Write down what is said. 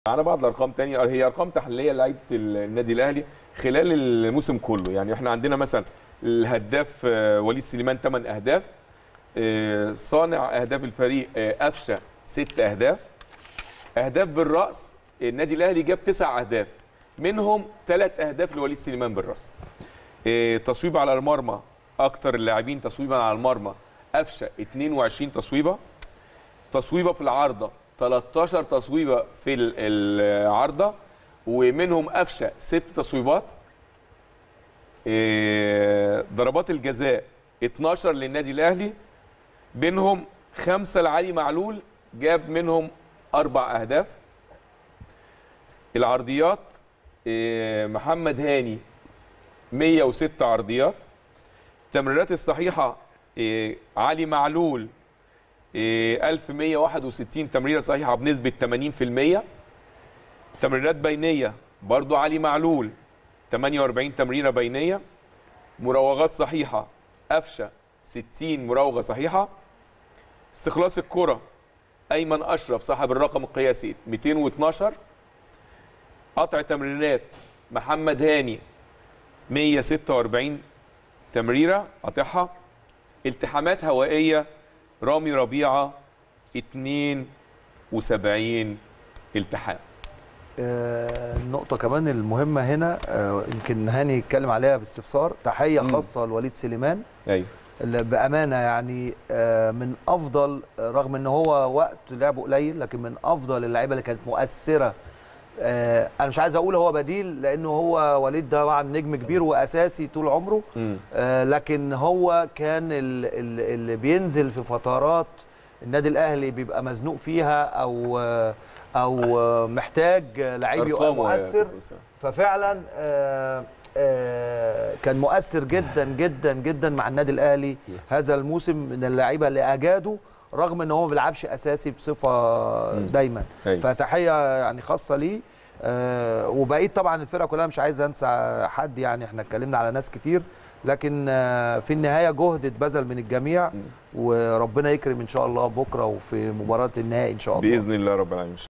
معانا بعض الارقام تانية هي ارقام تحليليه لعيبه النادي الاهلي خلال الموسم كله يعني احنا عندنا مثلا الهداف آه، وليد سليمان 8 اهداف آه، صانع اهداف الفريق آه، قفشه 6 اهداف اهداف بالراس النادي الاهلي جاب 9 اهداف منهم 3 اهداف لوليد سليمان بالراس آه، تصويب على المرمى اكتر اللاعبين تصويبا على المرمى قفشه 22 تصويبه تصويبه في العارضه 13 تصويبه في ال- العارضه ومنهم قفشه ست تصويبات إيه، ضربات الجزاء 12 للنادي الاهلي بينهم خمسه لعلي معلول جاب منهم اربع اهداف العرضيات إيه، محمد هاني 106 عرضيات التمريرات الصحيحه إيه، علي معلول إيه، 1161 تمريره صحيحه بنسبه 80% تمريرات بينيه برضو علي معلول 48 تمريره بينيه مراوغات صحيحه قفشه 60 مراوغه صحيحه استخلاص الكره ايمن اشرف صاحب الرقم القياسي 212 قطع تمريرات محمد هاني 146 تمريره قاطعها التحامات هوائيه رامي ربيعه 72 التحام آه، النقطة كمان المهمة هنا آه، يمكن هاني يتكلم عليها باستفسار تحية مم. خاصة لوليد سليمان ايوه اللي بأمانة يعني آه، من أفضل رغم إن هو وقت لعبه قليل لكن من أفضل اللعيبة اللي كانت مؤثرة آه، أنا مش عايز أقول هو بديل لأنه هو وليد ده طبعا نجم كبير وأساسي طول عمره مم. آه، لكن هو كان ال- ال- اللي بينزل في فترات النادي الاهلي بيبقى مزنوق فيها او آه، او آه، محتاج لعيب يبقى أرقامه يا مؤثر كابتن أسامة. ففعلا آه، آه، كان مؤثر جدا جدا جدا مع النادي الاهلي هذا الموسم من اللعيبه اللي اجادوا رغم ان هو ما بيلعبش اساسي بصفه دايما أيوة. فتحيه يعني خاصه ليه آه، وبقيه طبعا الفرقه كلها مش عايز انسى حد يعني احنا اتكلمنا على ناس كتير لكن آه، في النهايه جهد اتبذل من الجميع وربنا يكرم ان شاء الله بكره وفي مباراه النهائي ان شاء الله باذن الله رب العالمين